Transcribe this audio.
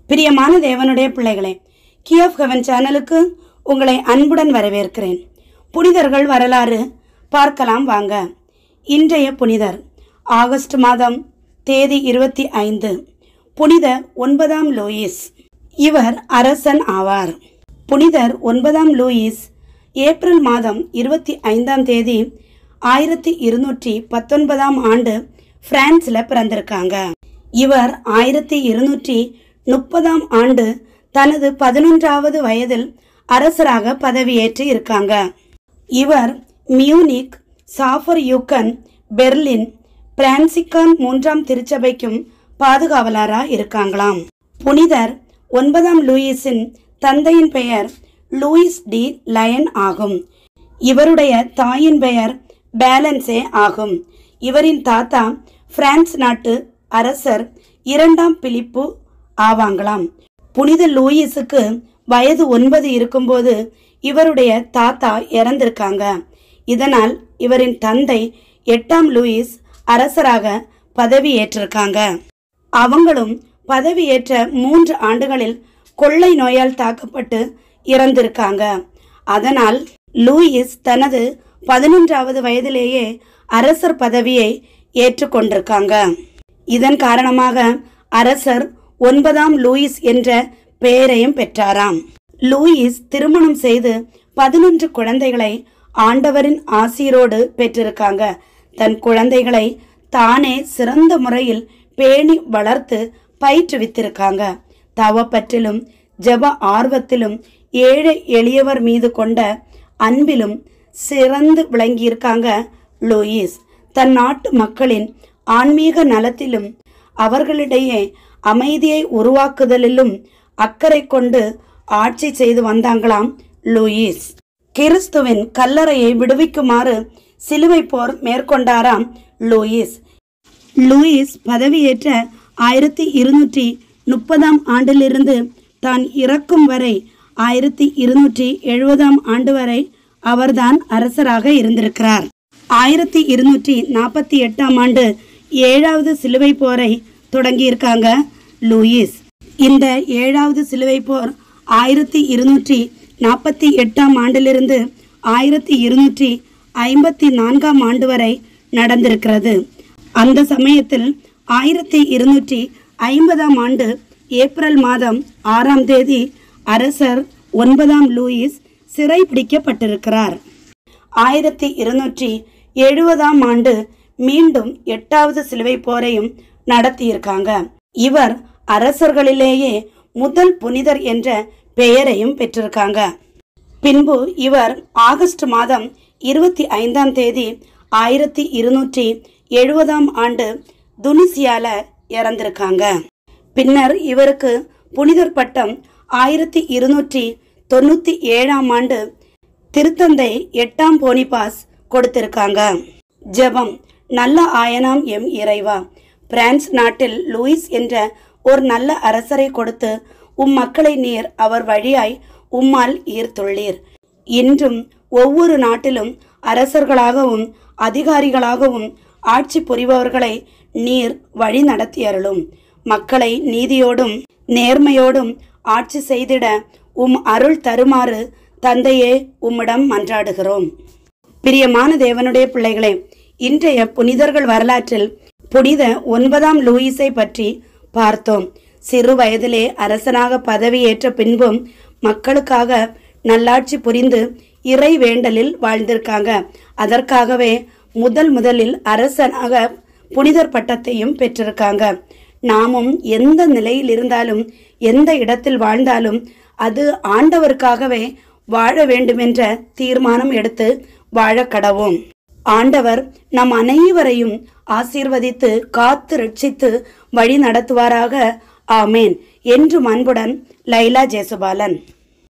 பிரியமான தேவனுடைய பிள்ளைகளே கி ஆஃப் ஹெவன் சேனலுக்கு உங்களை அன்புடன் வரவேற்கிறேன் புனிதர்கள் வரலாறு பார்க்கலாம் வாங்க இன்றைய புனிதர் ஆகஸ்ட் மாதம் தேதி இருபத்தி ஐந்து புனித ஒன்பதாம் லூயிஸ் இவர் அரசன் ஆவார் புனிதர் ஒன்பதாம் லூயிஸ் ஏப்ரல் மாதம் இருபத்தி ஐந்தாம் தேதி ஆயிரத்தி இருநூற்றி பத்தொன்பதாம் ஆண்டு பிரான்ஸில் பிறந்திருக்காங்க இவர் ஆயிரத்தி இருநூற்றி முப்பதாம் ஆண்டு தனது பதினொன்றாவது வயதில் அரசராக பதவியேற்று இருக்காங்க இவர் மியூனிக் சாஃபர் யூக்கன் பெர்லின் பிரான்சிகான் மூன்றாம் திருச்சபைக்கும் பாதுகாவலரா இருக்காங்களாம் புனிதர் ஒன்பதாம் லூயிஸின் தந்தையின் பெயர் லூயிஸ் டி லயன் ஆகும் இவருடைய தாயின் பெயர் பேலன்ஸே ஆகும் இவரின் தாத்தா பிரான்ஸ் நாட்டு அரசர் இரண்டாம் பிலிப்பு ஆவாங்களாம் புனித லூயிஸுக்கு வயது ஒன்பது இருக்கும்போது இவருடைய தாத்தா இறந்திருக்காங்க இதனால் இவரின் தந்தை எட்டாம் லூயிஸ் அரசராக பதவி ஏற்றிருக்காங்க அவங்களும் பதவியேற்ற மூன்று ஆண்டுகளில் கொள்ளை நோயால் தாக்கப்பட்டு இறந்திருக்காங்க அதனால் லூயிஸ் தனது பதினொன்றாவது வயதிலேயே அரசர் பதவியை ஏற்றுக்கொண்டிருக்காங்க இதன் காரணமாக அரசர் ஒன்பதாம் லூயிஸ் என்ற பெயரையும் பெற்றாராம் லூயிஸ் திருமணம் செய்து பதினொன்று குழந்தைகளை ஆண்டவரின் ஆசீரோடு பெற்றிருக்காங்க தன் குழந்தைகளை தானே சிறந்த முறையில் பேணி வளர்த்து பயிற்றுவித்திருக்காங்க தவப்பற்றிலும் ஜெப ஆர்வத்திலும் ஏழை எளியவர் மீது கொண்ட அன்பிலும் சிறந்து விளங்கியிருக்காங்க லூயிஸ் தன் நாட்டு மக்களின் ஆன்மீக நலத்திலும் அவர்களிடையே அமைதியை உருவாக்குதலிலும் அக்கறை கொண்டு ஆட்சி செய்து வந்தாங்களாம் லூயிஸ் கிறிஸ்துவின் கல்லறையை விடுவிக்குமாறு சிலுவை போர் மேற்கொண்டாராம் லூயிஸ் லூயிஸ் பதவியேற்ற ஆயிரத்தி இருநூற்றி முப்பதாம் ஆண்டிலிருந்து தான் இறக்கும் வரை ஆயிரத்தி இருநூற்றி எழுபதாம் ஆண்டு வரை அவர்தான் அரசராக இருந்திருக்கிறார் ஆயிரத்தி இருநூற்றி நாற்பத்தி எட்டாம் ஆண்டு ஏழாவது சிலுவை போரை தொடங்கியிருக்காங்க லூயிஸ் இந்த ஏழாவது சிலுவை போர் ஆயிரத்தி இருநூற்றி நாற்பத்தி எட்டாம் ஆண்டிலிருந்து ஆயிரத்தி இருநூற்றி ஐம்பத்தி நான்காம் ஆண்டு வரை நடந்திருக்கிறது அந்த சமயத்தில் ஆயிரத்தி இருநூற்றி ஐம்பதாம் ஆண்டு ஏப்ரல் மாதம் ஆறாம் தேதி அரசர் ஒன்பதாம் லூயிஸ் சிறை பிடிக்கப்பட்டிருக்கிறார் ஆயிரத்தி இருநூற்றி எழுபதாம் ஆண்டு மீண்டும் எட்டாவது சிலுவை போரையும் நடத்தியிருக்காங்க இவர் அரசர்களிலேயே முதல் புனிதர் என்ற பெயரையும் பெற்றிருக்காங்க பின்பு இவர் ஆகஸ்ட் மாதம் இருபத்தி ஐந்தாம் தேதி ஆயிரத்தி இருநூற்றி எழுபதாம் ஆண்டு துனிசியால இறந்திருக்காங்க பின்னர் இவருக்கு புனிதர் பட்டம் ஆயிரத்தி இருநூற்றி தொண்ணூற்றி ஏழாம் ஆண்டு திருத்தந்தை எட்டாம் போனிபாஸ் கொடுத்திருக்காங்க ஜெபம் நல்ல ஆயனாம் எம் இறைவா பிரான்ஸ் நாட்டில் லூயிஸ் என்ற ஒரு நல்ல அரசரை கொடுத்து உம் மக்களை நீர் அவர் வழியாய் உம்மால் ஈர்த்துள்ளீர் இன்றும் ஒவ்வொரு நாட்டிலும் அரசர்களாகவும் அதிகாரிகளாகவும் ஆட்சி புரிபவர்களை நீர் வழி நடத்தி அருளும் மக்களை நீதியோடும் நேர்மையோடும் ஆட்சி செய்திட உம் அருள் தருமாறு தந்தையே உம்மிடம் மன்றாடுகிறோம் பிரியமான தேவனுடைய பிள்ளைகளே இன்றைய புனிதர்கள் வரலாற்றில் புனித ஒன்பதாம் லூயிஸை பற்றி பார்த்தோம் சிறு வயதிலே அரசனாக பதவியேற்ற பின்பும் மக்களுக்காக நல்லாட்சி புரிந்து இறை வேண்டலில் வாழ்ந்திருக்காங்க அதற்காகவே முதல் முதலில் அரசனாக புனிதர் பட்டத்தையும் பெற்றிருக்காங்க நாமும் எந்த நிலையில் இருந்தாலும் எந்த இடத்தில் வாழ்ந்தாலும் அது ஆண்டவருக்காகவே வாழ வேண்டுமென்ற தீர்மானம் எடுத்து வாழ கடவோம் ஆண்டவர் நம் அனைவரையும் ஆசீர்வதித்து காத்து ரட்சித்து வழி நடத்துவாராக ஆமேன் என்றும் அன்புடன் லைலா ஜேசுபாலன்